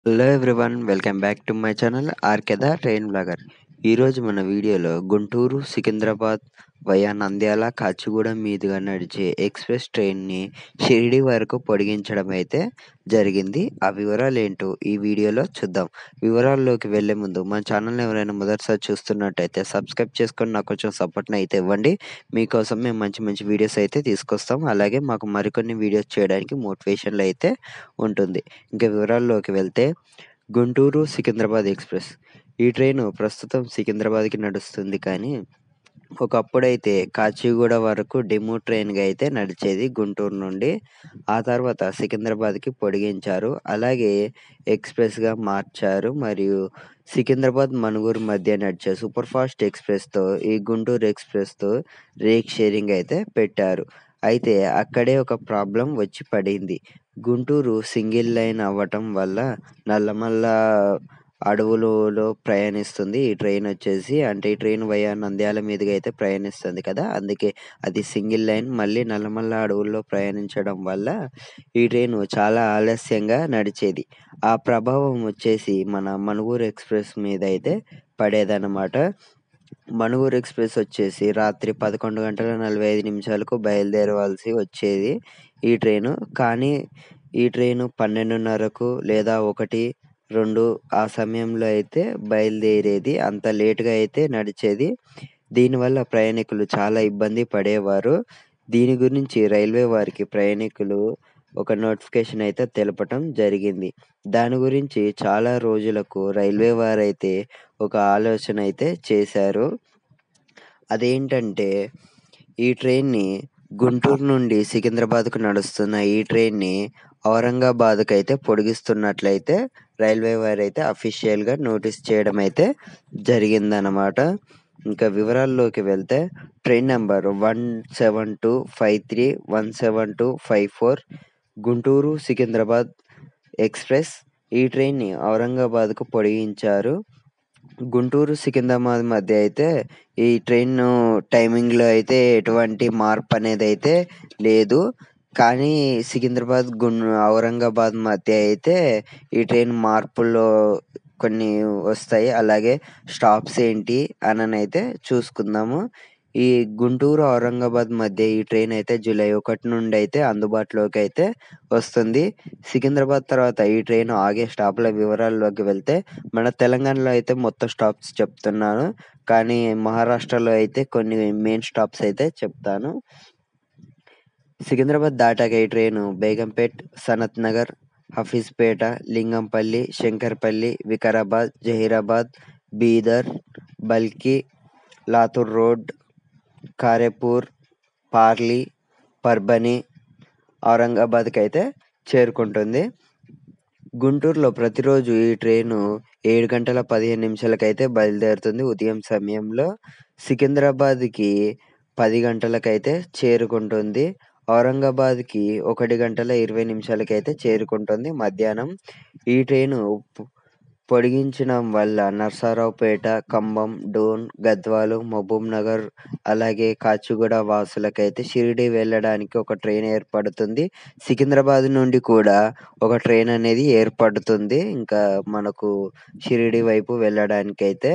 hello everyone welcome back to my channel ఆర్కెద train blogger ఈరోజు మన వీడియోలో గుంటూరు సికింద్రాబాద్ వయా నంద్యాల కాచిగూడ మీదుగా నడిచే ఎక్స్ప్రెస్ ట్రైన్ని షిరిడి వరకు పొడిగించడం అయితే జరిగింది ఆ వివరాలు ఏంటో ఈ వీడియోలో చూద్దాం వివరాల్లోకి వెళ్ళే ముందు మన ఛానల్ని ఎవరైనా మొదటిసారి చూస్తున్నట్టయితే సబ్స్క్రైబ్ చేసుకొని నాకు కొంచెం సపోర్ట్ని అయితే ఇవ్వండి మీకోసం మేము మంచి మంచి వీడియోస్ అయితే తీసుకొస్తాం అలాగే మాకు మరికొన్ని వీడియోస్ చేయడానికి మోటివేషన్లు అయితే ఉంటుంది ఇంకా వివరాల్లోకి వెళ్తే గుంటూరు సికింద్రాబాద్ ఎక్స్ప్రెస్ ఈ ట్రైన్ ప్రస్తుతం సికింద్రాబాద్కి నడుస్తుంది కానీ ఒకప్పుడైతే కాచిగూడ వరకు డెమో ట్రైన్గా అయితే నడిచేది గుంటూరు నుండి ఆ తర్వాత సికింద్రాబాద్కి పొడిగించారు అలాగే ఎక్స్ప్రెస్గా మార్చారు మరియు సికింద్రాబాద్ మనుగూరు మధ్య నడిచే సూపర్ ఫాస్ట్ ఎక్స్ప్రెస్తో ఈ గుంటూరు ఎక్స్ప్రెస్తో రేక్ షేరింగ్ అయితే పెట్టారు అయితే అక్కడే ఒక ప్రాబ్లం వచ్చి పడింది గుంటూరు సింగిల్ లైన్ అవ్వటం వల్ల నల్లమల్ల అడవులలో ప్రయాణిస్తుంది ఈ ట్రైన్ వచ్చేసి అంటే ఈ ట్రైన్ వయా నంద్యాల మీదుగా అయితే ప్రయాణిస్తుంది కదా అందుకే అది సింగిల్ లైన్ మళ్ళీ నల్లమల్ల అడవుల్లో ప్రయాణించడం వల్ల ఈ ట్రైన్ చాలా ఆలస్యంగా నడిచేది ఆ ప్రభావం వచ్చేసి మన మనుగూరు ఎక్స్ప్రెస్ మీద అయితే పడేదన్నమాట మనుగూరు ఎక్స్ప్రెస్ వచ్చేసి రాత్రి పదకొండు గంటల నలభై ఐదు నిమిషాలకు బయలుదేరవలసి వచ్చేది ఈ ట్రైను కానీ ఈ ట్రైను పన్నెండున్నరకు లేదా ఒకటి రెండు ఆ సమయంలో అయితే బయలుదేరేది అంత లేటుగా అయితే నడిచేది దీనివల్ల ప్రయాణికులు చాలా ఇబ్బంది పడేవారు దీని గురించి రైల్వే వారికి ప్రయాణికులు ఒక నోటిఫికేషన్ అయితే తెలపటం జరిగింది దాని గురించి చాలా రోజులకు రైల్వే వారైతే ఒక ఆలోచన అయితే చేశారు అదేంటంటే ఈ ట్రైన్ని గుంటూరు నుండి సికింద్రాబాద్కు నడుస్తున్న ఈ ట్రైన్ని ఔరంగాబాద్కి అయితే పొడిగిస్తున్నట్లయితే రైల్వే వారు అయితే అఫీషియల్గా నోటీస్ చేయడం అయితే జరిగిందనమాట ఇంకా వివరాల్లోకి వెళ్తే train number one seven two five three one seven two five four Guntur Secunderabad express ఈ ట్రైన్ని ఔరంగాబాద్కు పొడిగించారు గుంటూరు సికింద్రాబాద్ మధ్య అయితే ఈ ట్రైన్ టైమింగ్లో అయితే ఎటువంటి మార్పు అనేది అయితే లేదు కానీ సికింద్రాబాద్ గుం ఔరంగాబాద్ మధ్య అయితే ఈ ట్రైన్ మార్పుల్లో కొన్ని వస్తాయి అలాగే స్టాప్స్ ఏంటి అని అయితే చూసుకుందాము ఈ గుంటూరు ఔరంగాబాద్ మధ్య ఈ ట్రైన్ అయితే జూలై ఒకటి నుండి అయితే అందుబాటులోకి అయితే వస్తుంది సికింద్రాబాద్ తర్వాత ఈ ట్రైన్ ఆగే స్టాప్ల వివరాల్లోకి వెళ్తే మన తెలంగాణలో అయితే మొత్తం స్టాప్స్ చెప్తున్నాను కానీ మహారాష్ట్రలో అయితే కొన్ని మెయిన్ స్టాప్స్ అయితే చెప్తాను సికింద్రాబాద్ దాటాక ఈ ట్రైన్ బేగంపేట్ సనత్ నగర్ హఫీజ్పేట లింగంపల్లి శంకర్పల్లి వికారాబాద్ జహీరాబాద్ బీదర్ బల్కి లాతూర్ రోడ్ కారేపూర్ పార్లీ పర్బని ఔరంగాబాద్కి అయితే చేరుకుంటుంది గుంటూరులో ప్రతిరోజు ఈ ట్రైను ఏడు గంటల పదిహేను నిమిషాలకైతే బయలుదేరుతుంది ఉదయం సమయంలో సికింద్రాబాద్కి పది గంటలకైతే చేరుకుంటుంది ఔరంగాబాద్కి ఒకటి గంటల ఇరవై నిమిషాలకైతే చేరుకుంటుంది మధ్యాహ్నం ఈ ట్రైను పొడిగించడం వల్ల నర్సారావుపేట కంబం డోన్ గద్వాలు మహబూబ్ నగర్ అలాగే కాచిగూడ వాసులకైతే షిరిడి వెళ్ళడానికి ఒక ట్రైన్ ఏర్పడుతుంది సికింద్రాబాద్ నుండి కూడా ఒక ట్రైన్ అనేది ఏర్పడుతుంది ఇంకా మనకు షిరిడి వైపు వెళ్ళడానికి అయితే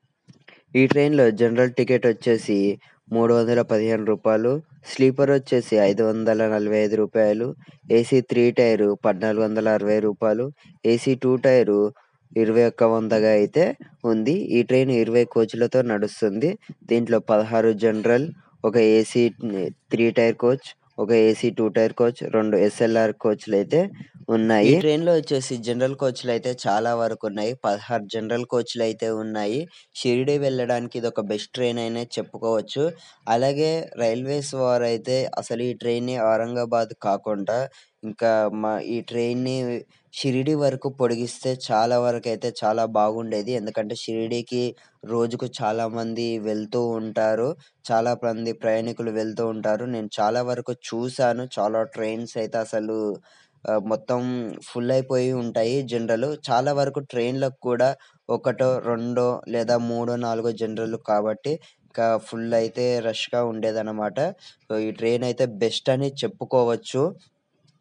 ఈ ట్రైన్లో జనరల్ టికెట్ వచ్చేసి మూడు వందల పదిహేను రూపాయలు స్లీపర్ వచ్చేసి ఐదు వందల నలభై ఐదు రూపాయలు ఏసీ త్రీ టైరు పద్నాలుగు వందల అరవై రూపాయలు ఏసీ టూ టైరు ఇరవై ఒక్క వందగా అయితే ఉంది ఈ ట్రైన్ ఇరవై కోచ్లతో నడుస్తుంది దీంట్లో పదహారు జనరల్ ఒక ఏసీ త్రీ టైర్ కోచ్ ఒక ఏసీ టూ టైర్ కోచ్ రెండు ఎస్ఎల్ఆర్ కోచ్లు అయితే ఉన్నాయి ఈ ట్రైన్ లో వచ్చేసి జనరల్ కోచ్లు అయితే చాలా వరకు ఉన్నాయి పదహారు జనరల్ కోచ్లు అయితే ఉన్నాయి షిరిడి వెళ్ళడానికి ఇది ఒక బెస్ట్ ట్రైన్ అనే చెప్పుకోవచ్చు అలాగే రైల్వేస్ వారు అయితే అసలు ఈ ట్రైన్ ని ఔరంగాబాద్ కాకుండా ఇంకా మా ఈ ట్రైన్ ని షిరిడి వరకు పొడిగిస్తే చాలా వరకు అయితే చాలా బాగుండేది ఎందుకంటే షిరిడికి రోజుకు చాలా మంది వెళ్తూ ఉంటారు చాలా మంది ప్రయాణికులు వెళ్తూ ఉంటారు నేను చాలా వరకు చూసాను చాలా ట్రైన్స్ అయితే అసలు ఆ, మొత్తం ఫుల్ అయిపోయి ఉంటాయి జనరల్ చాలా వరకు ట్రైన్లకు కూడా ఒకటో రెండో లేదా మూడో నాలుగో జనరల్ కాబట్టి ఇంకా ఫుల్ అయితే రష్గా ఉండేదన్నమాట సో ఈ ట్రైన్ అయితే బెస్ట్ అని చెప్పుకోవచ్చు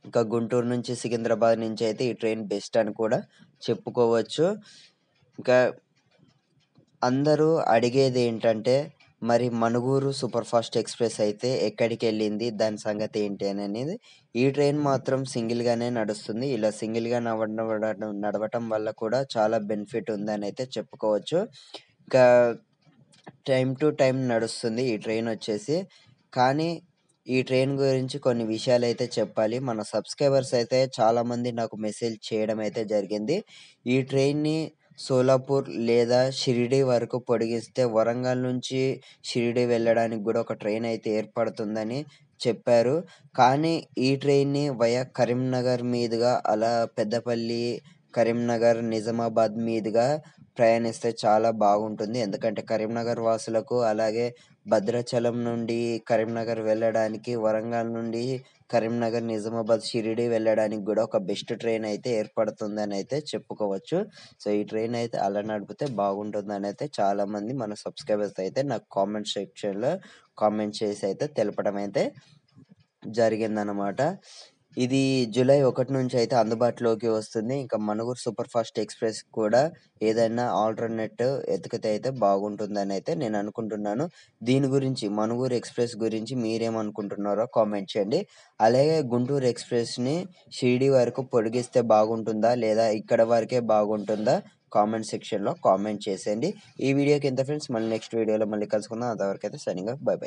ఇంకా గుంటూరు నుంచి సికింద్రాబాద్ నుంచి అయితే ఈ ట్రైన్ బెస్ట్ అని కూడా చెప్పుకోవచ్చు ఇంకా అందరూ అడిగేది ఏంటంటే మరి మనుగూరు సూపర్ ఫాస్ట్ ఎక్స్ప్రెస్ అయితే ఎక్కడికి వెళ్ళింది దాని సంగతి ఏంటి అని అనేది ఈ ట్రైన్ మాత్రం సింగిల్గానే నడుస్తుంది ఇలా సింగిల్గా నడవడం నడవటం వల్ల కూడా చాలా బెనిఫిట్ ఉందని అయితే చెప్పుకోవచ్చు ఇంకా టైం టు టైం నడుస్తుంది ఈ ట్రైన్ వచ్చేసి కానీ ఈ ట్రైన్ గురించి కొన్ని విషయాలు అయితే చెప్పాలి మన సబ్స్క్రైబర్స్ అయితే చాలామంది నాకు మెసేజ్ చేయడం అయితే జరిగింది ఈ ట్రైన్ని సోలాపూర్ లేదా షిరిడి వరకు పొడిగిస్తే వరంగల్ నుంచి షిరిడి వెళ్ళడానికి కూడా ఒక ట్రైన్ అయితే ఏర్పడుతుందని చెప్పారు కానీ ఈ ట్రైన్ని వయా కరీంనగర్ మీదుగా అలా పెద్దపల్లి కరీంనగర్ నిజామాబాద్ మీదుగా ప్రయాణిస్తే చాలా బాగుంటుంది ఎందుకంటే కరీంనగర్ వాసులకు అలాగే భద్రాచలం నుండి కరీంనగర్ వెళ్ళడానికి వరంగల్ నుండి కరీంనగర్ నిజామాబాద్ షిరిడి వెళ్ళడానికి కూడా ఒక బెస్ట్ ట్రైన్ అయితే ఏర్పడుతుందని అయితే చెప్పుకోవచ్చు సో ఈ ట్రైన్ అయితే అలా నడిపితే బాగుంటుందని అయితే చాలా మంది మన సబ్స్క్రైబర్స్ అయితే నాకు కామెంట్ సెక్షన్లో కామెంట్ చేసి అయితే తెలపడం అయితే జరిగిందనమాట ఇది జూలై ఒకటి నుంచి అయితే అందుబాటులోకి వస్తుంది ఇంకా మనుగురు సూపర్ ఫాస్ట్ ఎక్స్ప్రెస్ కూడా ఏదైనా ఆల్టర్నేట్ ఎతికితే అయితే బాగుంటుందని అయితే నేను అనుకుంటున్నాను దీని గురించి మనుగురు ఎక్స్ప్రెస్ గురించి మీరేమనుకుంటున్నారో కామెంట్ చేయండి అలాగే గుంటూరు ఎక్స్ప్రెస్ని షిరిడి వరకు పొడిగిస్తే బాగుంటుందా లేదా ఇక్కడ వరకే బాగుంటుందా కామెంట్ సెక్షన్లో కామెంట్ చేసేయండి ఈ వీడియోకి ఎంత ఫ్రెండ్స్ మళ్ళీ నెక్స్ట్ వీడియోలో మళ్ళీ కలుసుకుందాం అంతవరకు అయితే సరిగా బై బై